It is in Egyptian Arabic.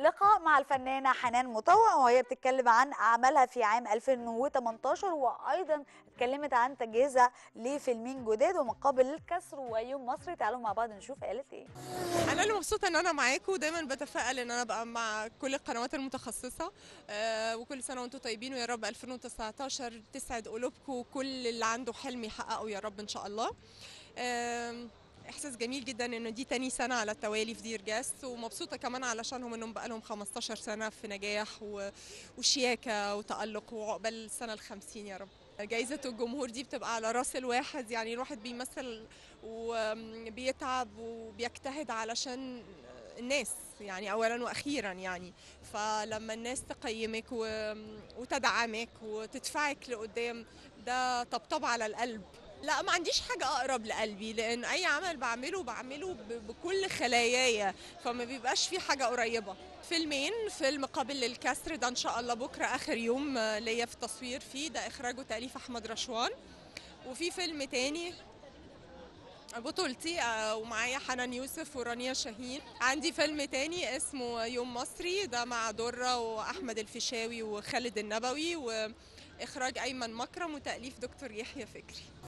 لقاء مع الفنانة حنان مطوع وهي بتتكلم عن أعمالها في عام 2018 وأيضا اتكلمت عن تجهيزها لفيلمين جداد ومقابل الكسر ويوم مصري تعالوا مع بعض نشوف قالت ايه انا اللي مبسوطه ان انا معاكم ودايما بتفائل ان انا ابقى مع كل القنوات المتخصصه آه وكل سنه وانتم طيبين ويا رب 2019 تسعد قلوبكم وكل اللي عنده حلم يحققه يا رب ان شاء الله آه احساس جميل جدا ان دي تاني سنه على التوالي في دير جاست ومبسوطه كمان علشانهم انهم بقى لهم 15 سنه في نجاح و- وشياكه وتالق وعقبال السنه ال50 يا رب جايزة الجمهور دي بتبقى على راس الواحد يعني الواحد بيمثل وبيتعب وبيجتهد علشان الناس يعني اولا واخيرا يعني فلما الناس تقيمك و... وتدعمك وتدفعك لقدام ده طبطب على القلب لا ما عنديش حاجة أقرب لقلبي لأن أي عمل بعمله بعمله ب- بكل خلاياي فما بيبقاش في حاجة قريبة فيلمين فيلم قابل للكسر ده إن شاء الله بكرة آخر يوم آه، ليا في التصوير فيه ده إخراجه تأليف أحمد رشوان وفي فيلم تاني بطولتي آه، ومعايا حنان يوسف ورانيا شاهين عندي فيلم تاني اسمه يوم مصري ده مع درة وأحمد الفيشاوي وخالد النبوي وإخراج أيمن مكرم وتأليف دكتور يحيى فكري